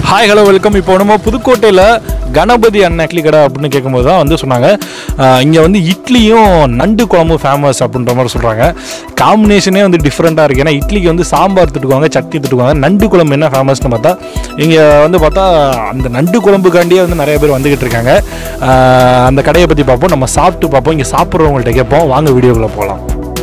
Hi hello welcome இப்போ நம்ம புதுக்கோட்டையில் கணபதி அண்ணன் இட்லி கடை அப்படின்னு கேட்கும்போது தான் வந்து சொன்னாங்க இங்கே வந்து இட்லியும் நண்டு குழம்பும் ஃபேமஸ் அப்படின்ற மாதிரி சொல்கிறாங்க காம்பினேஷனே வந்து டிஃப்ரெண்ட்டாக இருக்குது ஏன்னா இட்லிக்கு வந்து சாம்பார் திட்டுக்குவாங்க சட்னி திட்டுக்குவாங்க நண்டு குழம்பு என்ன ஃபேமஸ்னு பார்த்தா இங்கே வந்து பார்த்தா அந்த நண்டு குழம்புக்காண்டியே வந்து நிறைய பேர் வந்துக்கிட்டு இருக்காங்க ஆஹ் அந்த கடையை பற்றி பார்ப்போம் நம்ம சாப்பிட்டு பார்ப்போம் இங்கே சாப்பிட்றவங்கள்ட்ட கேட்போம் வாங்க வீடியோக்குள்ளே போகலாம்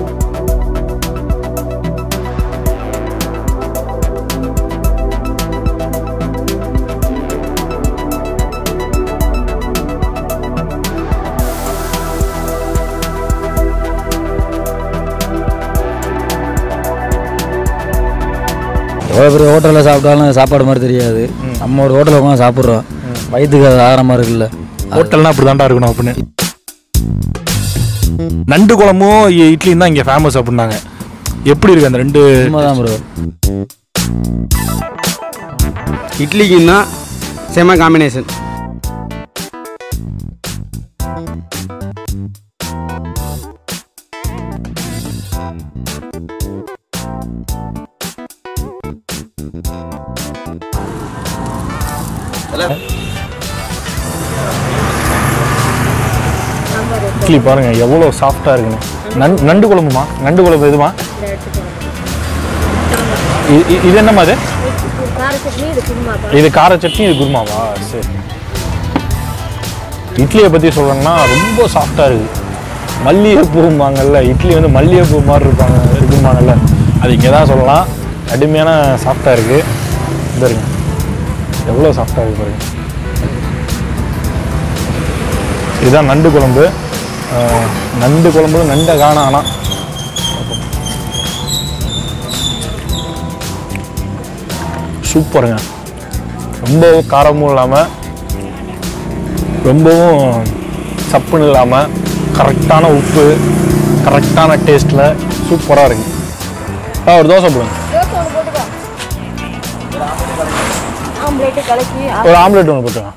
எவ்வளோ பெரிய ஹோட்டலில் சாப்பிட்டாலும் சாப்பாடு மாதிரி தெரியாது நம்ம ஒரு ஹோட்டலில் உட்காந்து சாப்பிட்றோம் வயிற்றுக்கு அது ஆகிற மாதிரி இருக்குல்ல ஹோட்டல்னா அப்படி தாண்டா இருக்கணும் அப்படின்னு நண்டு குழம்பும் இ- இட்லியும் தான் இங்கே ஃபேமஸ் அப்படின்னாங்க எப்படி இருக்கு அந்த ரெண்டு உண்மைதான் ப்ரோ இட்லிக்குன்னா செம காம்பினேஷன் இட்லி பாருங்க எவ்வளோ சாஃப்டாக இருக்குன்னு நன் நண்டு குழம்புமா நண்டு குழம்பு எதுமா இ- இ- இது என்னம்மா இது கார சட்னி இது குருமாப்பா இது கார சட்னி இது குருமாவா சரி இட்லியை பற்றி சொல்லணும்னா ரொம்ப சாஃப்டாக இருக்குது மல்லிகைப்பூம்பாங்கல்ல இட்லி வந்து மல்லிகைப்பூ மாதிரி இருப்பாங்க இருக்குமாங்கல்ல அது இங்கே தான் சொல்லலாம் கடுமையான சாஃப்டாக இருக்குது பாருங்க எவ்வளோ சாஃப்டாக இருக்குது பாருங்க இதுதான் நண்டு குழம்பு ஆஹ், நண்டு குழம்புல நண்டை காணோம் ஆனால் சூப்பருங்க ரொம்ப காரமும் இல்லாமல் ரொம்பவும் சப்புன்னு இல்லாமல் கரெக்டான உப்பு கரெக்டான டேஸ்ட்டில் சூப்பராக இருக்கு ஆ ஒரு தோசை போடுங்க தோசை ஒன்று போட்டுக்கோ ஆம்லேட்டு கலக்கி ஒரு ஆம்லெட் ஒன்று போட்டுங்க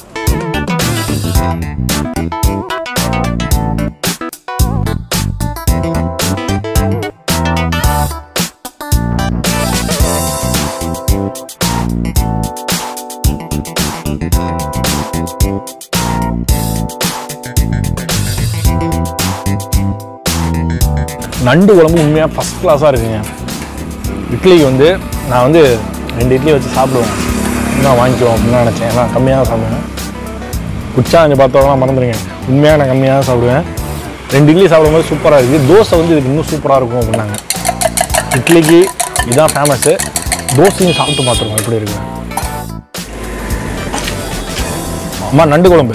நண்டு குழம்பு உண்மையாக ஃபஸ்ட் கிளாஸாக இருக்குங்க இட்லிக்கு வந்து நான் வந்து ரெண்டு இட்லி வச்சு சாப்பிடுவேன் இன்னும் வாங்கிக்குவோம் அப்படின்னு நினச்சேன் ஏன்னா கம்மியாக தான் சாப்பிடுவேன் குச்சா கொஞ்சம் பார்த்தோம்லாம் மறந்துடுங்க உண்மையாக நான் கம்மியாக தான் சாப்பிடுவேன் ரெண்டு இட்லி சாப்பிடும்போது சூப்பராக இருக்குது தோசை வந்து இதுக்கு இன்னும் சூப்பராக இருக்கும் அப்படின்னாங்க இட்லிக்கு இதுதான் ஃபேமஸ்ஸு தோசையும் சாப்பிட்டு பார்த்துருவோம் எப்படி இருக்கு அம்மா நண்டு குழம்பு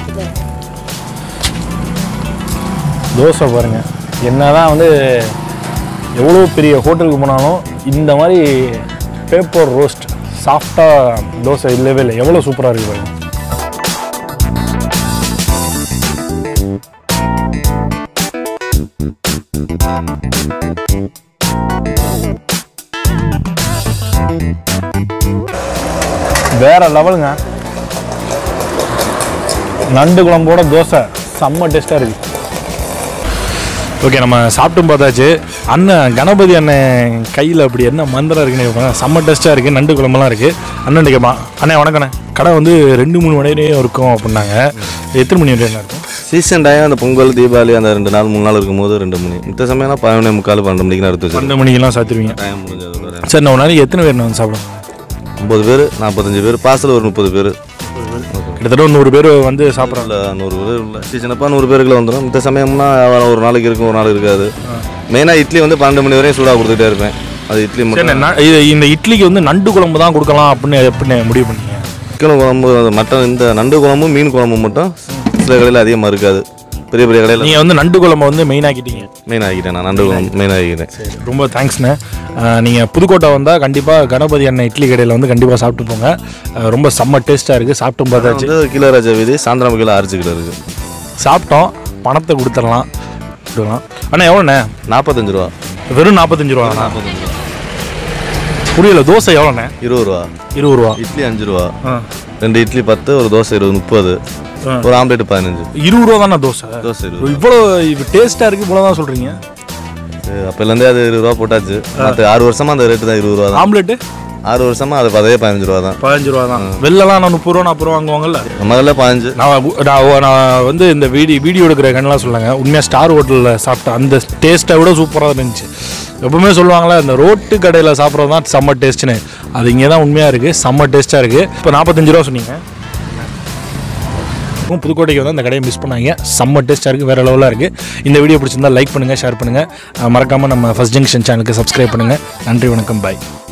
தோசை பாருங்க என்னதான் வந்து எவ்வளோ பெரிய ஹோட்டலுக்கு போனாலும் இந்த மாதிரி பேப்பர் ரோஸ்ட் சாஃப்டாக தோசை இல்லவே இல்லை எவ்வளோ சூப்பராக இருக்கு பாருங்க வேற லெவலுங்க நண்டு குழம்போட தோசை செம்ம டேஸ்ட்டாக இருக்கு ஓகே நம்ம சாப்பிட்டும் பார்த்தாச்சு அண்ணன் கணபதி அண்ணன் கையில் அப்படி என்ன மந்திரம் இருக்குன்னு கேட்பாங்க செம்ம டேஸ்ட்டாக இருக்குது நண்டு குழம்புலாம் இருக்குது அண்ணன் கேட்பான் அண்ணே வணக்கண்ணே கடை வந்து ரெண்டு மூணு மணி வரையும் இருக்கும் அப்படின்னாங்க எத்தனை மணி வரையும் இருக்கும் சீசன் டைம் அந்த பொங்கல் தீபாவளி அந்த ரெண்டு நாள் மூணு நாள் இருக்கும்போது ரெண்டு மணி மித்த சமயம்னா பதினொன்று முக்கால் பன்னெண்டு மணிக்கு எடுத்து வச்சிருக்கோம் பன்னெண்டு மணிக்கெல்லாம் சாத்திருவீங்க டைம் முடிஞ்சது சரி நான் ஒரு நாளைக்கு எத்தனை பேர் வந்து சாப்பிடுவோம் ஐம்பது பேர் நாற்பத்தஞ்சு பேர் பார்சல் ஒரு முப்பது பேர் கிட்டத்தட்ட ஒரு நூறு பேர் வந்து சாப்பிட்றாங்க இல்லை நூறு பேர் இல்லை சீசன் அப்போ நூறு பேருக்குள்ள வந்துடும் மித்த சமயம்னா ஒரு நாளைக்கு இருக்கும் ஒரு நாள் இருக்காது மெயினாக இட்லி வந்து பன்னெண்டு மணி வரையும் சூடாக கொடுத்துட்டே இருப்பேன் அது இட்லி சரி மட்டும் நான் இது இந்த இட்லிக்கு வந்து நண்டு குழம்பு தான் கொடுக்கலாம் அப்படின்னு எப்படி முடிவு பண்ணீங்க சிக்கன் குழம்பு அது மட்டன் இந்த நண்டு குழம்பும் மீன் குழம்பும் மட்டும் சில கடையில் அதிகமாக இருக்காது பெரிய பெரிய கடையில் நீங்கள் வந்து நண்டு குழம்பை வந்து மெயின் ஆக்கிட்டீங்க மெயின் ஆகிட்டேன் நான் நண்டு குழம்பு மெயின் ஆகிக்கிறேன் சரி ரொம்ப தேங்க்ஸ்ண்ணே நீங்கள் புதுக்கோட்டை வந்தால் கண்டிப்பாக கணபதி அண்ணன் இட்லி கடையில் வந்து கண்டிப்பாக சாப்பிட்டு போங்க அஹ் ரொம்ப செம்ம டேஸ்ட்டாக இருக்குது சாப்பிட்டும் பார்த்தாச்சு வந்து கிலோ ராஜா வீதி சாயந்தரம் கிலோ அரைச்சு கிலோ இருக்குது சாப்பிட்டோம் பணத்தை கொடுத்துடலாம் கொடுக்கலாம் அண்ணா எவ்வளோண்ணே நாற்பத்தஞ்சு ரூபா வெறும் நாற்பத்தஞ்சு ரூபா நாற்பத்தஞ்சு ரூபா புரியல தோசை எவ்வளோண்ணே இருபது ரூபா இருபது ரூபா இட்லி அஞ்சு ரூபா ஆ ரெண்டு இட்லி பத்து ஒரு தோசை இருபது முப்பது ஆ. ஒரு ஆம்லேட் பதினஞ்சு இருபது ரூபா தானே தோசை தோசை இருபது இவ்வளோ இது டேஸ்ட்டாக இருக்குது இவ்வளோ தான் சொல்கிறீங்க சரி, அப்போலேருந்தே அது இருபது ரூபா போட்டாச்சு மற்ற ஆறு வருஷமா அந்த ரேட்டு தான் இருபது ரூபா தான் ஆம்லெட்டு ஆறு வருஷமா அது பதவே பதினஞ்சு ரூபா தான் பதினஞ்சு ரூபா தான் வெளிலலாம் நான் முப்பது ரூபா நாற்பது ரூபா வாங்குவாங்கல்ல முதல்ல பதினஞ்சு நான் உ- நான் உ- நான் வந்து இந்த வீடியோ வீடியோ எடுக்கிற கண்ணெலாம் சொல்லுங்க உண்மையாக ஸ்டார் ஹோட்டலில் சாப்பிட்ட அந்த டேஸ்ட்டை விட சூப்பராக இருந்துச்சு எப்பவுமே சொல்லுவாங்களே இந்த ரோட்டு கடையில் சாப்பிட்றது தான் செம்ம டேஸ்ட்டுன்னு அது இங்கே தான் உண்மையாக இருக்குது செம்ம டேஸ்ட்டாக இருக்குது இப்போ நாற்பத்தஞ்சு ரூபா சொன்னீங்க இருக்கும் புதுக்கோட்டைக்கு வந்து அந்த கடையை மிஸ் பண்ணாங்க செம்ம டேஸ்ட்டாக இருக்குது வேறு லெவலாக இருக்குது இந்த வீடியோ பிடிச்சிருந்தா லைக் பண்ணுங்கள் ஷேர் பண்ணுங்கள் மறக்காமல் நம்ம ஃபஸ்ட் ஜங்ஷன் சேனலுக்கு சப்ஸ்கிரைப் பண்ணுங்கள் நன்றி வணக்கம் பாய்